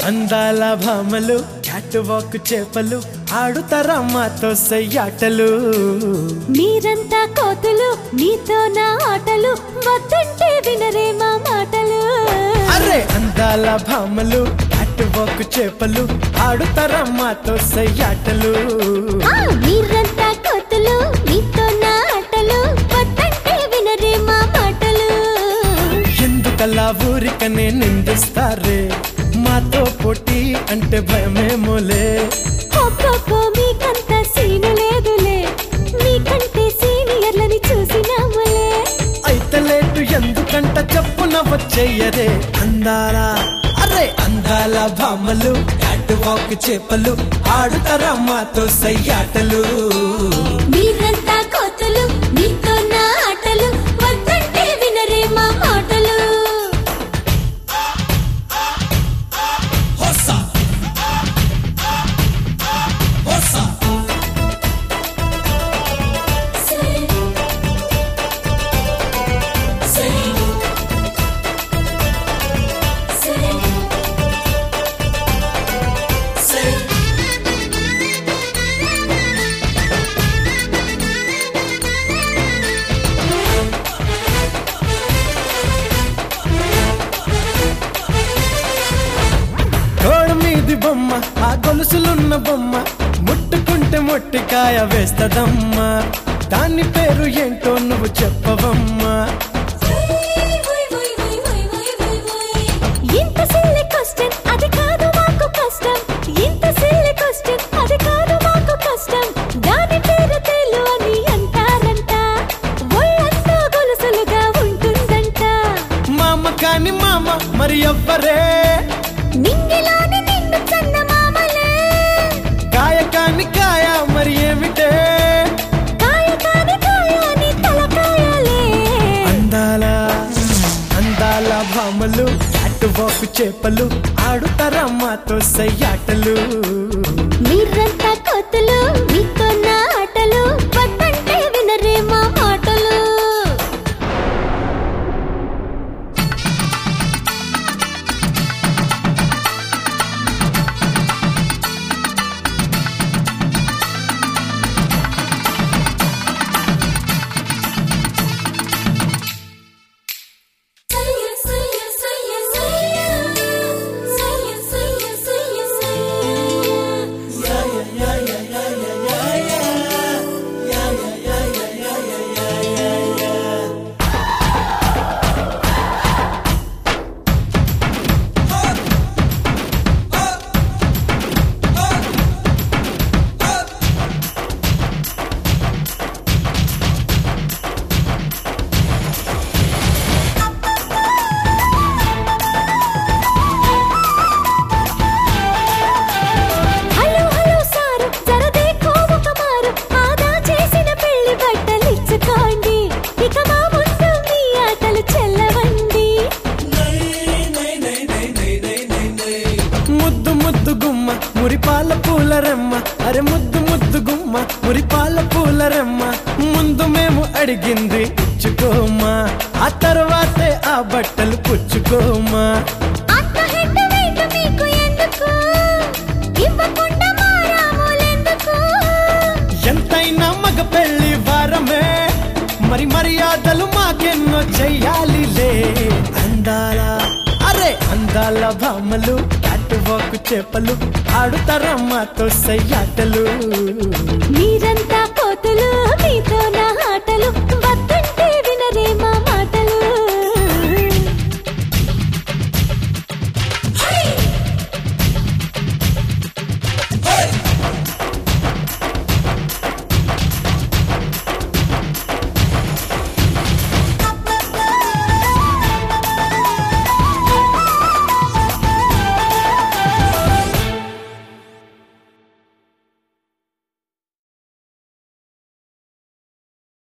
అందాల భామలు cat walk చేపలు ఆడుతారా మాతో సయ్యాటలు మీరంతా కోతులు మీతో నా ఆటలు వద్దంటే వినరే మా మాటలు అరే అందాల భామలు క్యాట్ వాక్ చేపలు ఆడుతారా మాతో సయ్యాటలు ఆ, మీరంతా కోతులు మీతో నా ఆటలు వద్దంటే వినరే మా మాటలు ఎందుకలా ఊరికనే నిందిస్తారే మాతో పోటీ అంటే భయమేమోలే ఒక్కొక్కో మీకంత సీను లేదులే మీకంటే సీనియర్లని చూసినాములే అయితే లేటు ఎందుకంట చెప్పున వచ్చేయరే అందాల అరే అందాల భామలు క్యాట్ వాక్ చేపలు ఆడుతారా మాతో సయ్యాటలు మీరంతా కోతులు మీతో నా ఆటలు వద్దంటే వినరే మా మాటలు గోడ మీది బొమ్మ ఆ గొలుసులున్న బొమ్మ ముట్టుకుంటే మొట్టికాయ వేస్తదమ్మా దాని పేరు ఏంటో నువ్వు చెప్పవమ్మా ఇంత సిల్లి క్వశ్చన్ అది కాదు మాకు కష్టం ఇంత సిల్లి క్వశ్చన్ అది కాదు మాకు కష్టం దాని పేరు తేలు అని అంటారంట ఒళ్ళంతా గొలుసులుగా ఉంటుందంట మామ కాని మామ మరి ఎవ్వరే నింగిలోని నిన్ను చన్న మామలే కాయ కాని కాయ మరి ఏమిటే కాయ కాని కాయ నీ తలకాయలే అందాల అందాల భామలు క్యాట్ వాక్ చేపలు ఆడుతారా మాతో సయ్యాటలు మీరంతా కోతులు మీతో నా ఆటలు వద్దంటే వినరే మా మాటలు హలో హలో సారు జర దేఖో ఒక మారు ఆదా చేసిన పెళ్లి బట్టలు ఇచ్చుకోండి ఇక మా ముందు మీ ఆటలు చెల్లవండి ముద్దు ముద్దు గుమ్మ మురిపాల పూల రెమ్మ అరే ముద్దు ముద్దు గుమ్మ మురిపాల పూల రెమ్మ ముందు మేము అడిగింది ఇచ్చుకోమా ఆ తర్వాతే ఆ బట్టలు పుచ్చుకోమా అంత హెడ్ వెయిట్ మీకు ఎందుకు ఇవ్వకుండా మారాములెందుకు ఎంతైనా మగ పెళ్లి వారమే మరి మర్యాదలు మాకెన్నో చెయ్యాలిలే అందాల అరే అందాల భామలు క్యాట్ వాక్ చేపలు ఆడుతారా మాతో సయ్యాటలు మీరంతా కోతులు మీతో నా